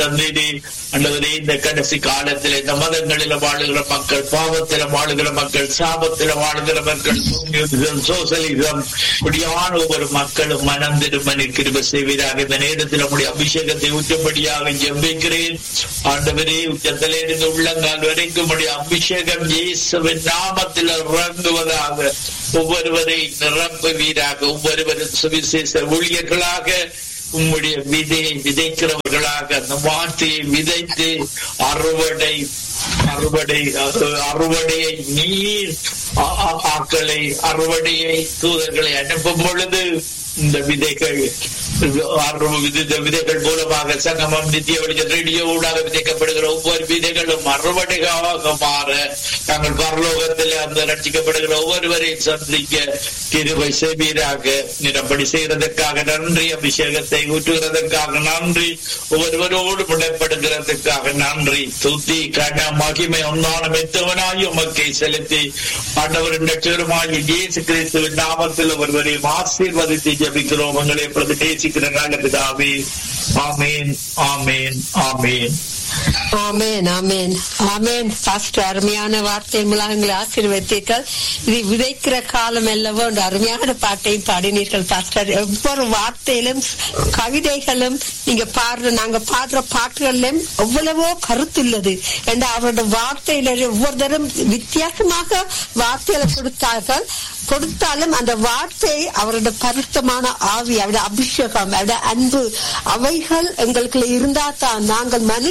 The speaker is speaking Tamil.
தந்தீரே அண்டவரே இந்த கடைசி காலத்தில் இந்த மதங்களில வாழுகிற மக்கள் பாவத்தில வாழுகிற மக்கள் சாபத்தில வாழுகிற மக்கள் கம்யூனிசம் சோசலிசம் இப்படியான ஒவ்வொரு மக்களும் மனம் திரும்ப கிருப செய்வீராக இந்த நேரத்தில் நம்முடைய அபிஷேகத்தை ஊற்றும்படியாக ஜெபிக்கிறேன் ஆண்டவரே உச்சத்திலே இருந்து உள்ளங்கால் வரைக்கும் உடைய அபிஷேகம் இயேசுவின் நாமத்தில் இறங்குவதாக ஒவ்வொருவரை நிரப்புவீராக ஒவ்வொருவரும் சுவிசேஷ ஊழியர்களாக உம்முடைய விதையை விதைக்கிறவர்களாக அந்த வார்த்தையை விதைத்து அறுவடை அறுவடை அறு- அறுவடையை நீர் ஆ- ஆ- ஆக்களை அறுவடையை தூதர்களை அனுப்பும் பொழுது இந்த விதைகள் அறு- இந்த விதைகள் மூலமாக சங்கமம் நித்திய வெளிச்ச ரேடியோ ஊடாக விதைக்கப்படுகிற ஒவ்வொரு விதைகளும் அறுவடைகளாக மாற நாங்கள் பரலோகத்தில் அந்த ரட்சிக்கப்படுகிற ஒவ்வொருவரையும் சந்திக்க கிருபை செய்வீராக நிறப்படி செய்கிறதற்காக நன்றி அபிஷேகத்தை ஊற்றுகிறதற்காக நன்றி ஒவ்வொருவரோடு முடப்படுகிறதுக்காக நன்றி துதி கன மகிமை ஒன்னான மெத்தவனாய் உமக்கை செலுத்தி ஆண்டவரின் லட்சருமாய் இயேசு கிறிஸ்துவின் நாமத்தில் ஒருவரையும் ஆசீர்வதித்து ஜபிக்கிறோம் உங்களை எப்பொழுது நேசிக்கிற நல்ல பிதாவே ஆமேன் ஆமேன் ஆமேன் ஆமென் ஆமென் ஆமென் பாஸ்டர் அருமையான வார்த்தை மூலம் எங்களை ஆசீர்வதித்தீர்கள் இது விதைக்கிற காலம் அல்லவோ என்ற அருமையான பாட்டையும் பாடினீர்கள் பாஸ்டர் ஒவ்வொரு வார்த்தையிலும் கவிதைகளும் நீங்க பாடுற நாங்க பாடுற பாட்டுகளிலும் எவ்வளவோ கருத்துள்ளது என்ற அவருடைய வார்த்தையில ஒவ்வொருத்தரும் வித்தியாசமாக வார்த்தைகளை கொடுத்தார்கள் கொடுத்தாலும் அந்த வார்த்தை அவருடைய பரிசுத்தமான ஆவி அவருடைய அபிஷேகம் அவருடைய அன்பு அவைகள் எங்களுக்கு இருந்தா தான் நாங்கள் மனு